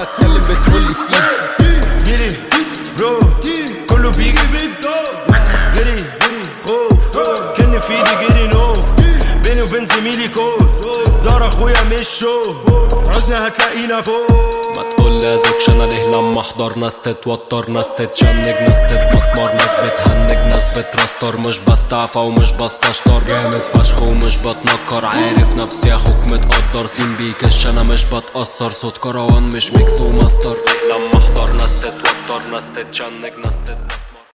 بتكلم بتقول لي سيب زميلي برو كله بيجي جري خوف كان في ايدي جري نوف بيني وبين زميلي كود دار اخويا مش شو عوزنا هتلاقينا فوق ما تقول لازكش انا ليه لما احضر ناس تتوتر ناس تتشنج ناس تتمسمر ناس بتهنج ناس بترستر مش بستعفى ومش بستشطر جامد فشخ ومش بتنكر عارف نفسي اخوك متقدر سين بيكش انا مش بتأثر صوت كروان مش ميكس وماستر ليه لما احضر ناس تتوتر ناس تتشنج ناس تت